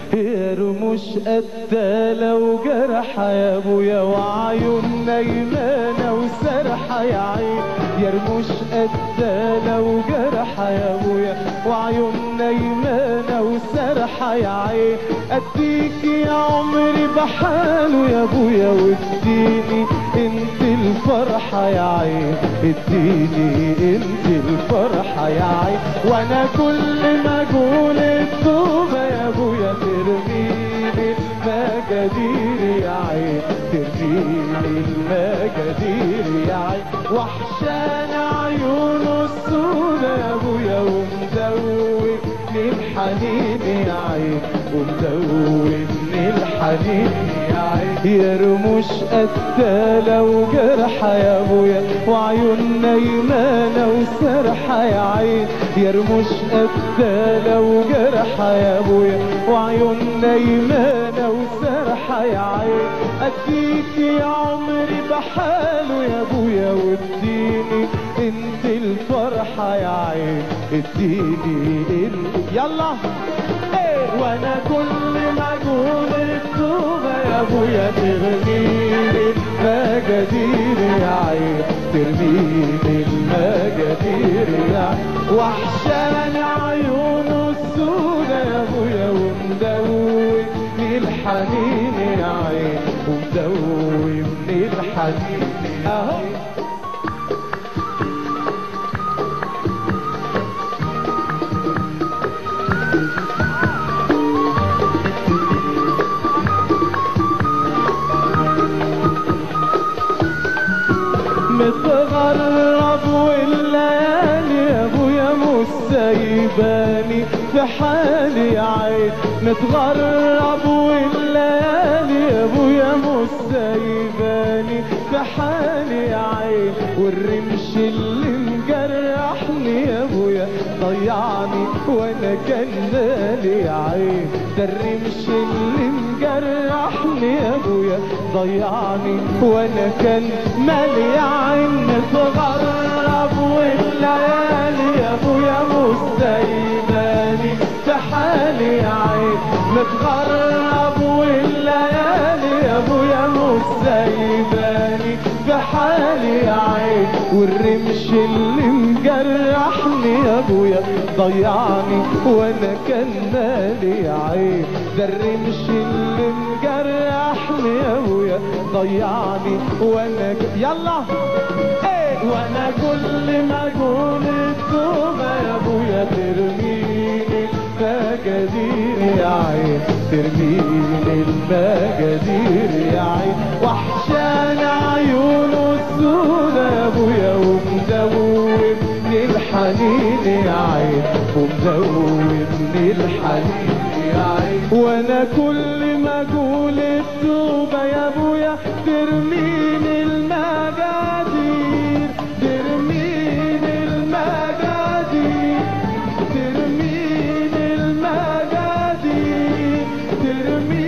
يا رموش قتالة وجرحة يا ابويا وعيون نايمانة وسرحة يا عين يا رموش قتالة وجرحة يا ابويا وعيون نايمانة وسرحة يا عين اديك يا عمري بحاله يا ابويا واديني انت الفرحة يا عين اديني انت الفرحة يا عين وانا كل ما اقول التوبة يا ابويا ترميني المجادير يا عين ترميني المجادير يا عين وحشان عيونه السودة يا ابويا ومدوبني الحنين يا عين ومدوبني الحنين يا عين يا رموش قتالة وجرحة يا ابويا وعيون نايمانة وسرحة يا عين يا رموش قتالة وجرحة يا ابويا وعيون نايمانة وسرحة يا عين اديك يا عمري بحاله يا ابويا واديني انت الفرحة يا عين اديني انت يلا ايه وانا كل ما اقول التوبة يا ابويا ترميني المجادير يا عين ترميني المجادير يا عين وحشان عيونه السودة يا ابويا ومدوبني الحنين يا عين ومدوبني الحنين اهو متغرب والليالي يا ابويا مش سايباني في حالي يا عين متغرب والليالي يا ابويا مش سايباني في حالي يا عين والرمش اللي مجرحني يا ابويا ضيعني وانا كان مالي يا عين ده الرمش اللي مجرحني يا ابويا ضيعني وانا كان مالي يا عين متغرب والليالي يا ابويا مش سايباني في حالي يا عين متغرب والليالي يا ابويا مش سايباني في حالي يا عين والرمش اللي مجرحني يا ابويا ضيعني وانا كان مالي يا عين ده الرمش اللي مجرحني يا ابويا ضيعني وانا ك... يلا ايه وانا كل ما اقول التوبه يا ابويا ترميني المجادير يا عين ترميني المجادير يا عين وحشان عيونه السودة يا ابويا ومدوبني الحنين يا عين ومدوبني الحنين يا عين وانا كل ما اقول التوبة يا ابويا ترميني المجادير ترميني المجادير ترميني المجادير ترميني